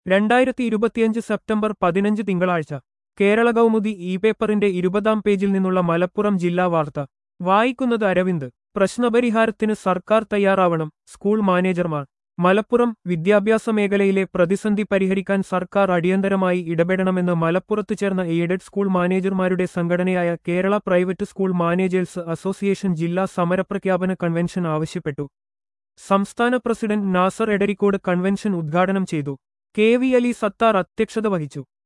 രണ്ടായിരത്തി ഇരുപത്തിയഞ്ച് സെപ്റ്റംബർ പതിനഞ്ച് തിങ്കളാഴ്ച കേരള കൗമുദി ഇ പേപ്പറിന്റെ ഇരുപതാം പേജിൽ നിന്നുള്ള മലപ്പുറം ജില്ലാ വാർത്ത വായിക്കുന്നത് അരവിന്ദ് പ്രശ്നപരിഹാരത്തിന് സർക്കാർ തയ്യാറാവണം സ്കൂൾ മാനേജർമാർ മലപ്പുറം വിദ്യാഭ്യാസ മേഖലയിലെ പ്രതിസന്ധി പരിഹരിക്കാൻ സർക്കാർ അടിയന്തരമായി ഇടപെടണമെന്ന് മലപ്പുറത്ത് ചേർന്ന എയ്ഡഡ് സ്കൂൾ മാനേജർമാരുടെ സംഘടനയായ Kerala private school managers association ജില്ലാ സമരപ്രഖ്യാപന കൺവെൻഷൻ ആവശ്യപ്പെട്ടു സംസ്ഥാന പ്രസിഡന്റ് നാസർ എടരിക്കോട് കൺവെൻഷൻ ഉദ്ഘാടനം ചെയ്തു കെ വി അലി സത്താർ അധ്യക്ഷത വഹിച്ചു